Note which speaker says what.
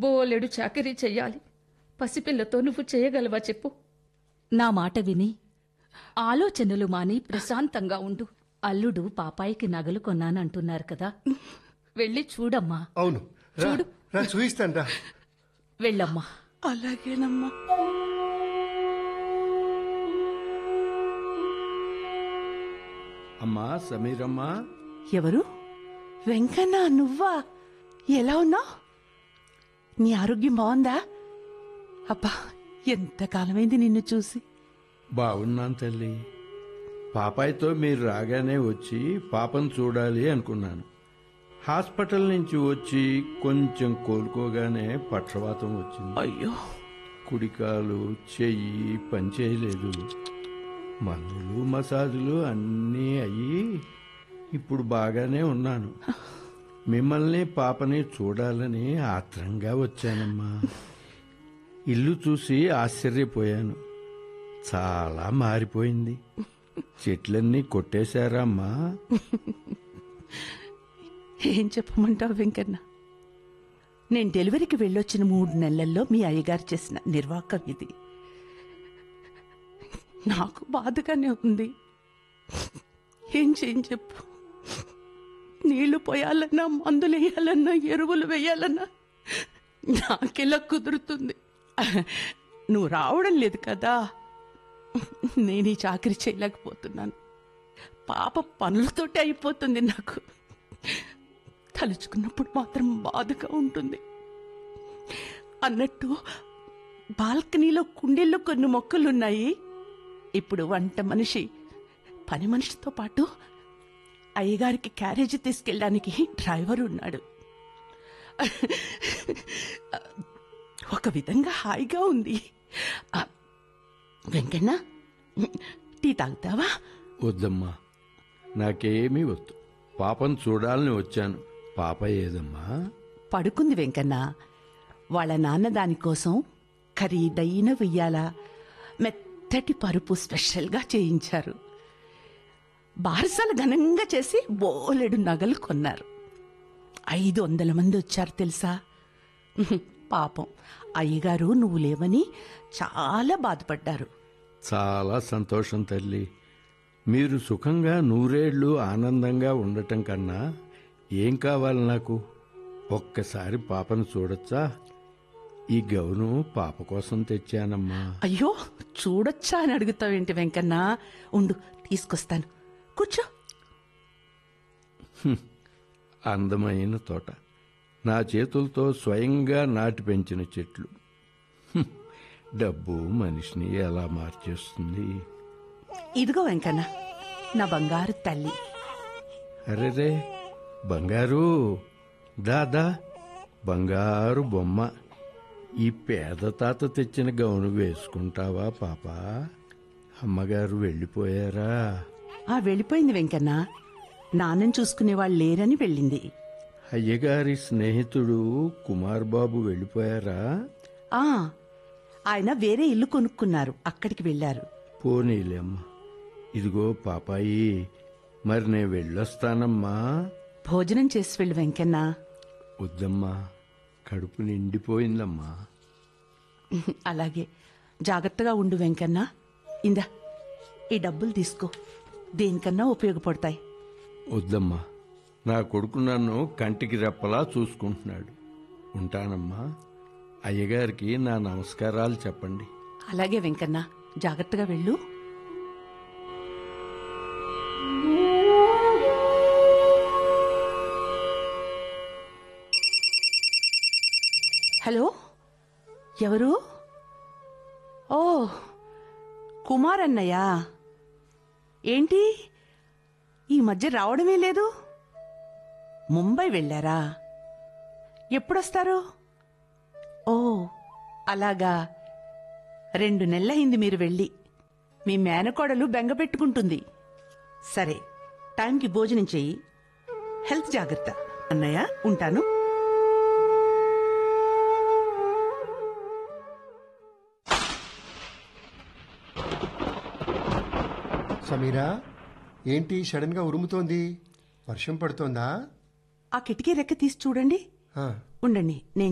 Speaker 1: బోలెడు చాకరీ చెయ్యాలి పసిపిల్లతో నువ్వు చేయగలవా చెప్పు నా మాట విని ఆలోచనలు మాని ప్రశాంతంగా ఉండు అల్లుడు పాపాయికి నగలు కొన్నానంటున్నారు కదా వెళ్ళి చూడమ్మా
Speaker 2: అవును రా రా చూయిస్తాను రా
Speaker 1: వెళ్ళమ్మా
Speaker 3: అలాగేనమ్మా
Speaker 4: అమ్మా సమీరమ్మా
Speaker 3: ఎవరు వెంకన్న నువ్వా ఎలా ఉన్నావు నీ ఆరోగ్యం బాగుందా అబ్బా ఎంతకాలమైంది నిన్ను చూసి
Speaker 4: బాగున్నాను తల్లి పాపాయితో మీరు రాగానే వచ్చి పాపను చూడాలి అనుకున్నాను హాస్పిటల్ నుంచి వచ్చి కొంచెం కోలుకోగానే పక్షవాతం వచ్చింది
Speaker 3: అయ్యో
Speaker 4: కుడికాలు చెయ్యి పనిచేయలేదు మందులు మసాజులు అన్నీ అయ్యి ఇప్పుడు బాగానే ఉన్నాను మిమ్మల్ని పాపని చూడాలని ఆత్రంగా వచ్చానమ్మా ఇల్లు చూసి ఆశ్చర్యపోయాను చాలా మారిపోయింది చెట్లన్నీ కొట్టేశారా అమ్మా
Speaker 3: ఏం చెప్పమంటావు వెంకన్న నేను డెలివరీకి వెళ్ళొచ్చిన మూడు నెలల్లో మీ అయ్యగారు చేసిన నిర్వాకం ఇది నాకు బాధగానే ఉంది ఏం చేయని చెప్పు నీళ్లు పోయాలన్నా మందులు వేయాలన్నా ఎరువులు వేయాలన్నా నాకెలా కుదురుతుంది నువ్వు రావడం లేదు కదా నేను ఈ చాకరీ చేయలేకపోతున్నాను పాప పనులతోటి అయిపోతుంది నాకు తలుచుకున్నప్పుడు మాత్రం బాధగా ఉంటుంది అన్నట్టు బాల్కనీలో కుండీల్లో కొన్ని మొక్కలున్నాయి ఇప్పుడు వంట మనిషి పని మనిషితో పాటు అయ్యగారికి క్యారేజీ తీసుకెళ్ళడానికి డ్రైవర్ ఉన్నాడు ఒక విధంగా హాయిగా ఉంది ఆ, వెంకన్న టీ తాగుతావా
Speaker 4: వద్దమ్మా నాకేమీ వద్దు పాపను చూడాలని వచ్చాను పాప ఏదమ్మా
Speaker 3: పడుకుంది వెంకన్న వాళ్ళ నాన్న దానికోసం ఖరీదైన వెయ్యాల మెత్తటి పరుపు స్పెషల్గా చేయించారు బారసాలు ఘనంగా చేసి బోలెడు నగలు కొన్నారు ఐదు వందల మంది వచ్చారు తెలుసా ఉహు, పాపం అయ్యగారు నువ్వు లేవని చాలా బాధపడ్డారు
Speaker 4: చాలా సంతోషం తల్లి మీరు సుఖంగా నూరేళ్లు ఆనందంగా ఉండటం కన్నా ఏం కావాలి నాకు ఒక్కసారి పాపను చూడొచ్చా ఈ గౌను పాప కోసం తెచ్చానమ్మా
Speaker 3: అయ్యో చూడొచ్చా అని అడుగుతావేంటి వెంకన్న ఉండు తీసుకొస్తాను కూర్చో
Speaker 4: అందమైన తోట నా చేతులతో స్వయంగా నాటి పెంచిన చెట్లు హ్మ్. డబ్బు మనిషిని ఎలా మార్చేస్తుంది
Speaker 3: ఇదిగో వెంకన్న నా బంగారు తల్లి
Speaker 4: అరెరే బంగారు దాదా బంగారు బొమ్మ ఈ పేద తాత తెచ్చిన గౌను వేసుకుంటావా పాప అమ్మగారు వెళ్ళిపోయారా
Speaker 3: ఆ వెళ్ళిపోయింది వెంకన్న నాన్నని చూసుకునే వాళ్ళు లేరని వెళ్ళింది
Speaker 4: అయ్యగారి స్నేహితుడు కుమార్ బాబు వెళ్ళిపోయారా
Speaker 3: ఆ ఆయన వేరే ఇల్లు కొనుక్కున్నారు అక్కడికి వెళ్ళారు
Speaker 4: పోనీలేమ్మ ఇదిగో పాపాయి మరి నేను వెళ్ళొస్తానమ్మా
Speaker 3: భోజనం చేసి వెళ్ళు వెంకన్న
Speaker 4: వద్దమ్మా కడుపు నిండిపోయిందమ్మా
Speaker 3: అలాగే జాగ్రత్తగా ఉండు వెంకన్న ఇందా ఈ డబ్బులు తీసుకో దేనికన్నా ఉపయోగపడతాయి
Speaker 4: వద్దమ్మా నా కొడుకు నన్ను కంటికి రెప్పలా చూసుకుంటున్నాడు ఉంటానమ్మా అయ్యగారికి నా నమస్కారాలు చెప్పండి
Speaker 3: అలాగే వెంకన్న జాగ్రత్తగా వెళ్ళు హలో ఎవరు ఓ కుమార్ అన్నయ్య ఏంటి ఈ మధ్య రావడమే లేదు ముంబై వెళ్ళారా ఎప్పుడొస్తారు ఓ అలాగా రెండు నెలలైంది మీరు వెళ్ళి మీ మేనకోడలు బెంగ పెట్టుకుంటుంది సరే టైంకి భోజనం చెయ్యి హెల్త్ జాగ్రత్త అన్నయ్య ఉంటాను
Speaker 2: సమీరా ఏంటి సడన్ గా ఉరుముతోంది వర్షం పడుతోందా
Speaker 3: ఆ కిటికీ రెక్క తీసి చూడండి
Speaker 2: ఆ,
Speaker 3: ఉండండి నేను